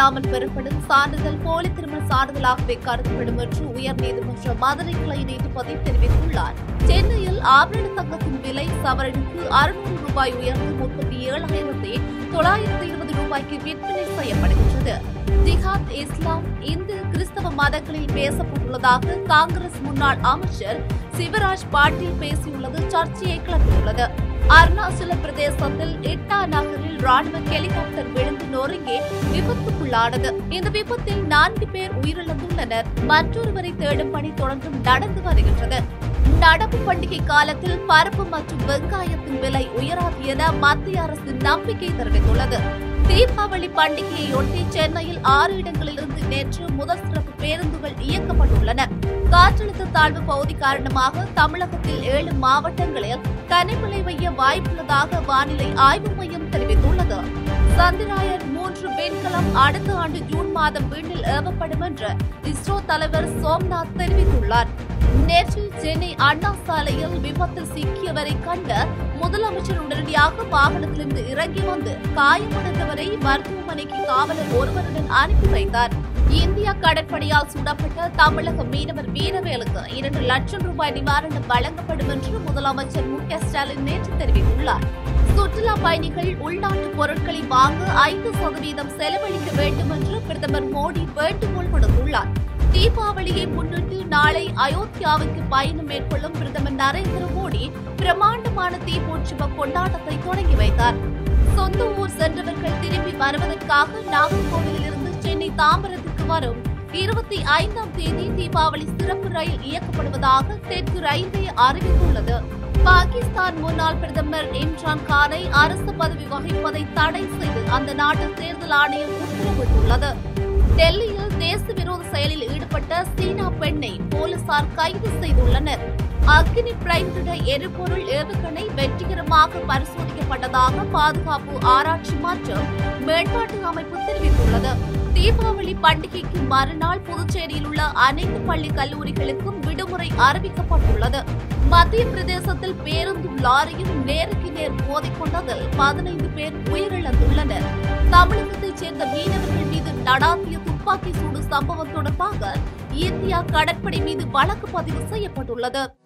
இல்லாமல் பெறப்படும் சான்றிதழ் போலி திருமண சான்றிதழாகவே கருதப்படும் என்று உயர்நீதிமன்ற மதுரை கிளை நீதிபதி தெரிவித்துள்ளார் சென்னையில் ஆபரண தங்கத்தின் விலை சவரனுக்கு அறுநூறு ரூபாய் உயர்ந்து முப்பத்தி ஏழாயிரத்தி தொள்ளாயிரத்தி இருபது ரூபாய்க்கு விற்பனை செய்யப்படுகின்றது ஜிஹாத் இஸ்லாம் இந்து கிறிஸ்தவ மதங்களில் பேசப்பட்டுள்ளதாக காங்கிரஸ் முன்னாள் அமைச்சர் சிவராஜ் பாட்டீல் பேசியுள்ளது சர்ச்சையை கிளப்பியுள்ளது அருணாச்சல பிரதேசத்தில் இட்டா நகரில் ராணுவ ஹெலிகாப்டர் விழுந்து நொறுங்கி விபத்துக்குள்ளானது இந்த விபத்தில் நான்கு பேர் உயிரிழந்துள்ளனர் மற்றொருவரை தேடும் பணி தொடர்ந்தும் நடந்து வருகின்றது நடப்பு பண்டிகை காலத்தில் பருப்பு மற்றும் வெங்காயத்தின் விலை உயராது என மத்திய அரசு நம்பிக்கை தெரிவித்துள்ளது தீபாவளி பண்டிகையொட்டி சென்னையில் ஆறு இடங்களிலிருந்து நேற்று முதல் சிறப்பு பேருந்துகள் இயக்கப்பட்டுள்ளன காற்றழுத்த தாழ்வு பகுதி காரணமாக தமிழகத்தில் ஏழு மாவட்டங்களில் கனமழை பெய்ய வாய்ப்புள்ளதாக வானிலை ஆய்வு மையம் தெரிவித்துள்ளது சந்திராயன் மூன்று விண்கலம் அடுத்த ஆண்டு ஜூன் மாதம் விண்ணில் ஏவப்படும் என்று இஸ்ரோ தலைவர் சோம்நாத் தெரிவித்துள்ளார் நேற்று சென்னை அண்ணா சாலையில் விபத்தில் சிக்கியவரை கண்ட முதலமைச்சர் உடனடியாக வாகனத்திலிருந்து இறங்கி வந்து காயமடைந்தவரை மருத்துவமனைக்கு காவலர் ஒருவருடன் அனுப்பி வைத்தார் இந்திய கடற்படையால் சுடப்பட்ட தமிழக மீனவர் வீரவேலுக்கு இரண்டு லட்சம் ரூபாய் நிவாரணம் வழங்கப்படும் என்று முதலமைச்சர் மு க ஸ்டாலின் நேற்று தெரிவித்துள்ளார் சுற்றுலா பயணிகள் உள்நாட்டு பொருட்களை வாங்க ஐந்து சதவீதம் செலவழிக்க வேண்டும் என்று பிரதமர் மோடி வேண்டுகோள் விடுத்துள்ளார் தீபாவளியை முன்னிட்டு நாளை அயோத்தியாவுக்கு பயணம் மேற்கொள்ளும் பிரதமர் நரேந்திர மோடி பிரமாண்டமான தீப்போற்றுவ கொண்டாட்டத்தை தொடங்கி வைத்தார் சொந்த ஊர் சென்றவர்கள் திரும்பி வருவதற்காக நாகர்கோவிலிருந்து சென்னை தாம்பரத்துக்கு வரும் இருபத்தி ஐந்தாம் தேதி தீபாவளி சிறப்பு ரயில் இயக்கப்படுவதாக தெற்கு ரயில்வே அறிவித்துள்ளது பாகிஸ்தான் முன்னாள் பிரதமர் இம்ரான் கானை அரசு பதவி வகிப்பதை தடை செய்து அந்த நாட்டு தேர்தல் ஆணையம் உத்தரவிட்டுள்ளது டெல்லியில் தேச விரோத செயலில் ஈடுபட்ட சீனா பெண்ணை போலீசார் கைது செய்துள்ளனர் அக்னி பிரைம்ட எரிபொருள் ஏவுகணை வெற்றிகரமாக பரிசோதிக்கப்பட்டதாக பாதுகாப்பு ஆராய்ச்சி மற்றும் மேம்பாட்டு அமைப்பு தெரிவித்துள்ளது தீபாவளி பண்டிகைக்கு மறுநாள் புதுச்சேரியில் உள்ள அனைத்து பள்ளி கல்லூரிகளுக்கும் விடுமுறை அறிவிக்கப்பட்டுள்ளது மத்திய பிரதேசத்தில் பேருந்தும் லாரியும் நேருக்கு நேர் மோதிக்கொண்டதில் பதினைந்து பேர் உயிரிழந்துள்ளனர் தமிழகத்தைச் சேர்ந்த மீனவர்கள் மீது நடாத்திய துப்பாக்கி சூடு சம்பவம் தொடர்பாக இந்தியா கடற்படை மீது வழக்கு பதிவு செய்யப்பட்டுள்ளது